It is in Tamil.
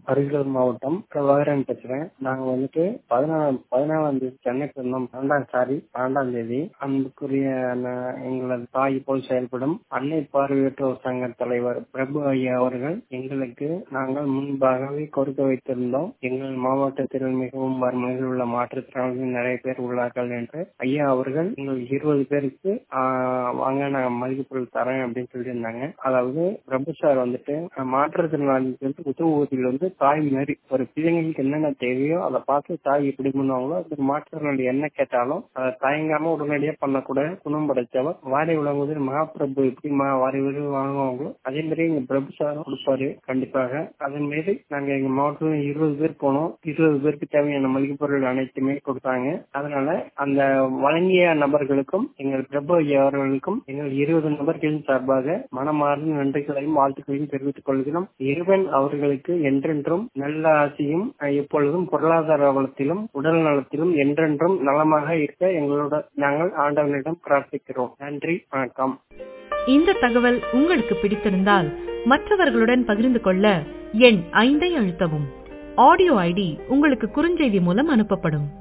அரியலூர் மாவட்டம் பிரபாகரன் பேசுறேன் நாங்க வந்துட்டு பதினாலாம் பதினாலாம் தேதி சென்னைக்கு இருந்தோம் பன்னெண்டாம் சாரி பன்னெண்டாம் தேதி அன்புக்குரிய ந- எங்களது தாய் போல் செயல்படும் அன்னை பார்வையற்றோர் சங்க தலைவர் பிரபு ஐயா அவர்கள் எங்களுக்கு நாங்கள் முன்பாகவே கொடுக்க வைத்திருந்தோம் எங்கள் மாவட்டத்தில் மிகவும் வறுமையில் உள்ள மாற்றுத்திறனாளிகள் நிறைய பேர் உள்ளார்கள் என்று ஐயா அவர்கள் எங்கள் இருபது பேருக்கு ஆஹ், வாங்க நான் மளிகை பொருள் தரேன் அப்படின்னு சொல்லியிருந்தாங்க அதாவது பிரபு சார் வந்துட்டு அஹ், மாற்றுத்திறனாளிகளுக்கு உதவுவதில் வந்து தாய் மாதிரி ஒரு பிள்ளைங்களுக்கு என்னென்ன தேவையோ அதை பார்த்து தாய் எப்படி பண்ணுவாங்களோ அது மாற்றுத்திறனாளி என்ன கேட்டாலும் அதை தயங்காம உடனடியா பண்ணக்கூட குணம் படைச்சவர் வாரி விளங்குவதில் மகாபிரபு எப்படி மா வாரி விடு வாங்குவாங்களோ அதே மாதிரி எங்க பிரபு சாரும் கொடுப்பாரு கண்டிப்பாக அதே மாதிரி நாங்க எங்க மாவட்டத்தில் இருபது பேர் போனோம் இருபது பேருக்கு தேவையான மளிகை பொருள் அனைத்துமே கொடுத்தாங்க அதனால அந்த வழங்கிய நபர்களுக்கும் எங்கள் பிரபு ஐயா அவர்களுக்கும் எங்கள் இருபது நபர்களின் சார்பாக மனமார்ந்த நன்றிகளையும் வாழ்த்துக்களையும் தெரிவித்துக் கொள்கிறோம் இறைவன் அவர்களுக்கு என்றென்றும் நல்ல ஆசையும் அஹ், எப்பொழுதும் பொருளாதார வளத்திலும் உடல் நலத்திலும் என்றென்றும் நலமாக இருக்க எங்களோட நாங்கள் ஆண்டவனிடம் பிரார்த்திக்கிறோம் நன்றி வணக்கம் இந்த தகவல் உங்களுக்கு பிடித்திருந்தால் மற்றவர்களுடன் பகிர்ந்து கொள்ள எண் ஐந்தை அழுத்தவும் ஆடியோ ஐடி உங்களுக்கு குறுஞ்செய்தி மூலம் அனுப்பப்படும்